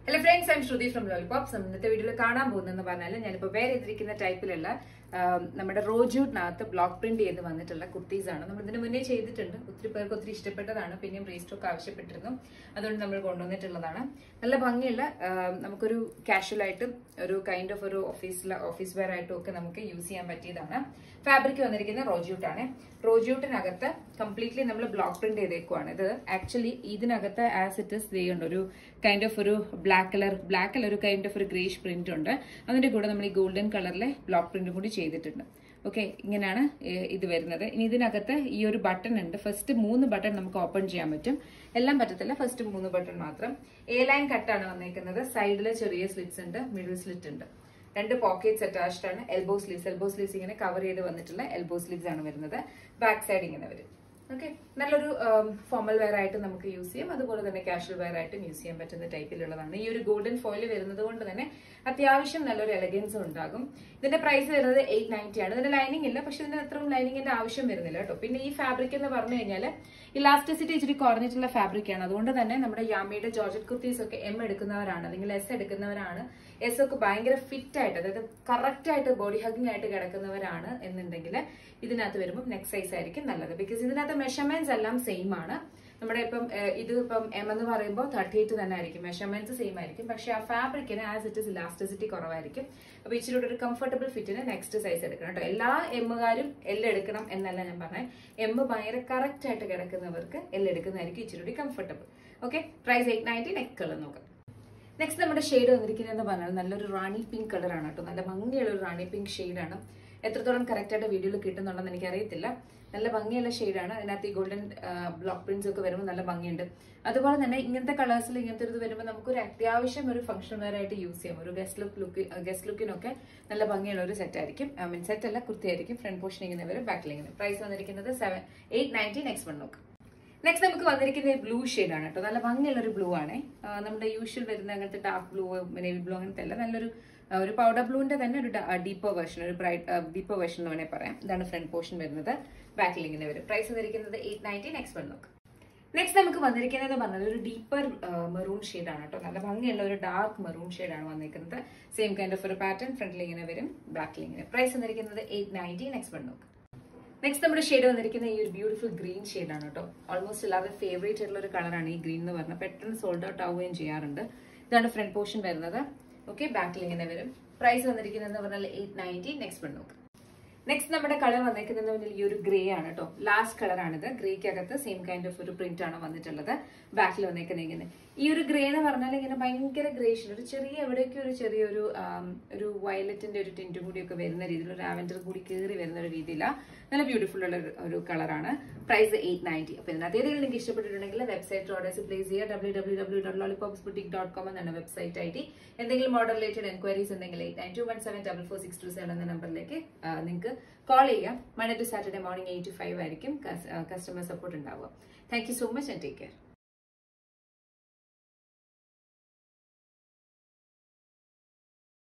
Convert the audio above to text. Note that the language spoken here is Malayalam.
hello friends I'm Shruti from Lollipops ഇന്നത്തെ വീഡിയോയിൽ കാണാൻ പോകുന്നതെന്ന് പറഞ്ഞാൽ ഞാനിപ്പോൾ വേറെ ചെയ്തിരിക്കുന്ന ടൈപ്പിലുള്ള ആം, നമ്മുടെ റോജൂട്ടിനകത്ത് ബ്ലോക്ക് പ്രിന്റ് ചെയ്ത് വന്നിട്ടുള്ള കുർത്തീസ് ആണ് നമ്മൾ ഇതിന് മുന്നേ ചെയ്തിട്ടുണ്ട് ഒത്തിരി പേർക്ക് ഒത്തിരി ഇഷ്ടപ്പെട്ടതാണ് പിന്നെയും റീസ്റ്റോക്ക് ആവശ്യപ്പെട്ടിരുന്നു അതുകൊണ്ട് നമ്മൾ കൊണ്ടുവന്നിട്ടുള്ളതാണ് നല്ല ഭംഗിയുള്ള ആം, നമുക്കൊരു കാഷ്വൽ ആയിട്ടും ഒരു കൈൻഡ് ഓഫ് ഒരു ഓഫീസിൽ ഓഫീസ് വെയർ ആയിട്ടും ഒക്കെ നമുക്ക് യൂസ് ചെയ്യാൻ പറ്റിയതാണ് ഫാബ്രിക് വന്നിരിക്കുന്ന റോജ്യൂട്ട് ആണ് റോജ്യൂട്ടിനകത്ത് കംപ്ലീറ്റ്ലി നമ്മൾ ബ്ലോക്ക് പ്രിന്റ് ചെയ്തേക്കുവാണ് ഇത് ആക്ച്വലി ഇതിനകത്ത് ആസ് ഇറ്റ് ഇസ് ചെയ്യുന്നുണ്ട് ഒരു കൈൻഡ് ഓഫ് ഒരു ബ്ലാക്ക് കളർ ബ്ലാക്ക് കളർ ഒരു കൈൻഡ് ഓഫ് ഒരു ഗ്രേഷ് പ്രിന്റ് ഉണ്ട് അതിന്റെ കൂടെ നമ്മൾ ഈ ഗോൾഡൻ കളറിലെ ബ്ലോക്ക് പ്രിന്റും കൂടി ചെയ്തിട്ടുണ്ട് ഓക്കെ ഇങ്ങനെയാണ് ഏഹ്, ഇത് വരുന്നത് ഇനി ഇതിനകത്ത് ഈ ഒരു ബട്ടൺ ഉണ്ട് ഫസ്റ്റ് മൂന്ന് ബട്ടൺ നമുക്ക് ഓപ്പൺ ചെയ്യാൻ പറ്റും എല്ലാം പറ്റത്തില്ല ഫസ്റ്റ് മൂന്ന് ബട്ടൺ മാത്രം എ ലൈൻ കട്ടാണ് വന്നേക്കുന്നത് സൈഡിൽ ചെറിയ സ്ലിറ്റ്സ് ഉണ്ട് മിഡിൽ സ്ലിറ്റ് ഉണ്ട് രണ്ട് പോക്കറ്റ്സ് അറ്റാച്ച്ഡ് ആണ് എൽബോ സ്ലീവ്സ് എൽബോ സ്ലീവ്സ് ഇങ്ങനെ കവർ ചെയ്ത് വന്നിട്ടുള്ള എൽബോ സ്ലീവ്സ് ആണ് വരുന്നത് ബാക്ക് സൈഡ് ഇങ്ങനെ വരും ഓക്കെ നല്ലൊരു ഫോമൽ വെയർ ആയിട്ട് നമുക്ക് യൂസ് ചെയ്യാം അതുപോലെ തന്നെ കാഷ്വൽ വെയർ ആയിട്ടും യൂസ് ചെയ്യാൻ പറ്റുന്ന ടൈപ്പിലുള്ളതാണ് ഈ ഒരു ഗോൾഡൻ ഫോയിൽ വരുന്നത് കൊണ്ട് തന്നെ അത്യാവശ്യം നല്ലൊരു എലഗൻസ് ഉണ്ടാകും ഇതിന്റെ പ്രൈസ് വരുന്നത് എയ്റ്റ് നയൻറ്റി ആണ് ഇതിന്റെ ലൈനിങ് ഇല്ല പക്ഷെ ഇതിന് അത്രയും ലൈനിങ്ങിന്റെ ആവശ്യം വരുന്നില്ല കേട്ടോ പിന്നെ ഈ ഫാബ്രിക് എന്ന് പറഞ്ഞു കഴിഞ്ഞാൽ ഇലാസ്റ്റിസിറ്റി ഇച്ചിരി കുറഞ്ഞിട്ടുള്ള ഫാബ്രിക് ആണ് അതുകൊണ്ട് തന്നെ നമ്മുടെ യാമയുടെ ജോർജറ്റ് കുർത്തീസ് ഒക്കെ എം എടുക്കുന്നവരാണ് അല്ലെങ്കിൽ എസ് എടുക്കുന്നവരാണ് എസ് ഒക്കെ ഭയങ്കര ഫിറ്റ് ആയിട്ട് അതായത് കറക്റ്റ് ആയിട്ട് ബോഡി ഹഗിങ് ആയിട്ട് കിടക്കുന്നവരാണ് എന്നുണ്ടെങ്കിൽ ഇതിനകത്ത് വരുമ്പോൾ നെക്സ്റ്റ് സൈസ് ആയിരിക്കും നല്ലത് ബിക്കോസ് ഇതിനകത്ത് മെഷർമെന്റ്സ് എല്ലാം സെയിം ആണ് നമ്മുടെ ഇപ്പം ഏഹ്, ഇത് ഇപ്പം എം എന്ന് പറയുമ്പോൾ തേർട്ടി എയ്റ്റ് തന്നെ ആയിരിക്കും മെഷർമെന്റ്സ് സെയിം ആയിരിക്കും പക്ഷെ ആ ഫാബ്രിക്കിന് ആസ് ഇറ്റ് ഇസ് ഇലാസ്റ്റിസിറ്റി കുറവായിരിക്കും അപ്പൊ ഇച്ചിരി കൂടെ ഒരു കംഫർട്ടബിൾ ഫിറ്റിന് നെക്സ്റ്റ് സൈസ് എടുക്കണം കേട്ടോ എല്ലാ എമ്മുകാരും എല്ലാം എടുക്കണം എന്നല്ല ഞാൻ പറഞ്ഞത് എം ഭയങ്കര കറക്റ്റ് ആയിട്ട് കിടക്കുന്നവർക്ക് എല്ലാം എടുക്കുന്നതായിരിക്കും ഇച്ചിരി കൂടി comfortable okay price eight ninety next colour നോക്കാം നെക്സ്റ്റ് നമ്മുടെ ഷെയ്ഡ് വന്നിരിക്കുന്നതെന്ന് പറഞ്ഞാൽ നല്ലൊരു റാണി പിങ്ക് കളറാണ് കേട്ടോ നല്ല ഭംഗിയുള്ള ഒരു റാണി പിങ്ക് ഷെയ്ഡാണ് എത്രത്തോളം കറക്റ്റ് ആയിട്ട് വീഡിയോയിൽ കിട്ടുന്നുണ്ടെന്ന് എനിക്ക് അറിയത്തില്ല നല്ല ഭംഗിയുള്ള ഷെയ്ഡാണ് അതിനകത്ത് ഈ ഗോൾഡൻ ബ്ലോക്ക് പ്രിന്റ്സ് ഒക്കെ വരുമ്പോൾ നല്ല ഭംഗിയുണ്ട് അതുപോലെ തന്നെ ഇങ്ങനത്തെ കളേഴ്സിൽ ഇങ്ങനത്തെ ഒരു ഇത് വരുമ്പോൾ നമുക്കൊരു അത്യാവശ്യം ഒരു ഫംഗ്ഷൻ വെയർ ആയിട്ട് യൂസ് ചെയ്യാം ഒരു ഗസ്റ്റ് ലുക്ക് ലുക്ക് ഗസ്റ്റ് ലുക്കിനൊക്കെ നല്ല ഭംഗിയുള്ള ഒരു സെറ്റ് ആയിരിക്കും ഐ മീൻ സെറ്റ് അല്ല കുർത്തിയായിരിക്കും ഫ്രണ്ട് പോർഷൻ ഇങ്ങനെ വരും ബാക്കിൽ ഇങ്ങനെ പ്രൈസ് വന്നിരിക്കുന്നത് seven eight ninety next one നോക്കാം നെക്സ്റ്റ് നമുക്ക് വന്നിരിക്കുന്നത് ബ്ലൂ ആണ് കേട്ടോ നല്ല ഭംഗിയുള്ള ഒരു ബ്ലൂ ആണ് നമ്മുടെ യൂഷ്വൽ വരുന്ന അങ്ങനത്തെ ഡാർക്ക് ബ്ലൂ നേവി ബ്ലൂ അങ്ങനത്തെ അല്ല നല്ലൊരു ആ, ഒരു പൗഡർ ബ്ലൂവിന്റെ തന്നെ ഒരു ഡീപ്പർ വേർഷൻ ഒരു ബ്രൈറ്റ് ഡീപ്പർ വേർഷൻ എന്ന് വേണേൽ പറയാം ഇതാണ് ഫ്രണ്ട് പോർഷൻ വരുന്നത് ബാക്കിൽ ഇങ്ങനെ വരും പ്രൈസ് വന്നിരിക്കുന്നത് എയ്റ്റ് നയൻറ്റി നെക്സ്റ്റ് വൺ നോക്കാം നെക്സ്റ്റ് നമുക്ക് വന്നിരിക്കുന്നത് പറഞ്ഞത് ഒരു ഡീപ്പർ മെറൂൺ ആണ് കേട്ടോ നല്ല ഭംഗിയുള്ള ഒരു ഡാർക്ക് മെറൂൺ ആണ് വന്നിരിക്കുന്നത് സെയിം കൈൻഡ് ഓഫ് ഒരു പാറ്റേൺ ഫ്രണ്ടിൽ ഇങ്ങനെ വരും ബാക്കിൽ ഇങ്ങനെ പ്രൈസ് വന്നിരിക്കുന്നത് എയ്റ്റ് നയൻറ്റി നെക്സ്റ്റ് വൺ നോക്കാം നെക്സ്റ്റ് നമ്മുടെ ഷെയ്ഡ് വന്നിരിക്കുന്ന ഈ ഒരു ബ്യൂട്ടിഫുൾ ഗ്രീൻ ആണ് കേട്ടോ ഓൾമോസ്റ്റ് എല്ലാവരുടെ ഫേവറേറ്റ് ആയിട്ടുള്ള ഒരു കളറാണ് ഈ ഗ്രീൻ എന്ന് പറഞ്ഞാൽ പെട്ടെന്ന് സോൾഡ് ഔട്ട് ആവുകയും ചെയ്യാറുണ്ട് ഇതാണ് ഫ്രണ്ട് പോർഷൻ വരുന്നത് ഓക്കെ ബാക്കിൽ ഇങ്ങനെ വരും പ്രൈസ് വന്നിരിക്കുന്നത് പറഞ്ഞാൽ എയ്റ്റ് നയൻറ്റി നെക്സ്റ്റ് വൺ നോക്കാം നെക്സ്റ്റ് നമ്മുടെ കളർ വന്നേക്കുന്നത് പറഞ്ഞാൽ ഈ ഒരു ഗ്രേ ആണ് കേട്ടോ ലാസ്റ്റ് കളറാണിത് ഗ്രേക്ക് അകത്ത് സെയിം കൈൻഡ് ഓഫ് ഒരു പ്രിന്റ് ആണ് വന്നിട്ടുള്ളത് ബാക്കിൽ വന്നേക്കുന്നത് ഇങ്ങനെ ഈ ഒരു ഗ്രേ എന്ന് പറഞ്ഞാൽ ഇങ്ങനെ ഭയങ്കര ഗ്രേഷൻ ഒരു ചെറിയ എവിടേക്കും ഒരു ചെറിയൊരു ആം, ഒരു വയലറ്റിന്റെ ഒരു ടിന്റും കൂടിയൊക്കെ വരുന്ന രീതിയിൽ ഒരു ലാവൻഡർ കൂടി കയറി വരുന്ന ഒരു രീതിയിലാണ് നല്ല ബ്യൂട്ടിഫുൾ ഉള്ള ഒരു- ഒരു കളറാണ് പ്രൈസ് എയ്റ്റ് നയൻറ്റി അപ്പൊ ഇതിനകത്ത് ഏതെങ്കിലും നിങ്ങൾക്ക് ഇഷ്ടപ്പെട്ടിട്ടുണ്ടെങ്കിൽ വെബ്സൈറ്റ് ഓർഡേഴ്സ് പ്ലേസ് ചെയ്യുക W W W dot Lollipops boutique dot com എന്നാണ് വെബ്സൈറ്റ് ഐ ഡി എന്തെങ്കിലും ഓർഡർ റിലേറ്റഡ് എൻക്വയറീസ് ഉണ്ടെങ്കിൽ eight nine two one seven double four six two seven എന്ന നമ്പറിലേക്ക് നിങ്ങൾക്ക് കോൾ ചെയ്യാം Monday to Saturday morning eight to five ആയിരിക്കും കസ്റ്റമർ സപ്പോർട്ട് ഉണ്ടാവുക thank you so much and take care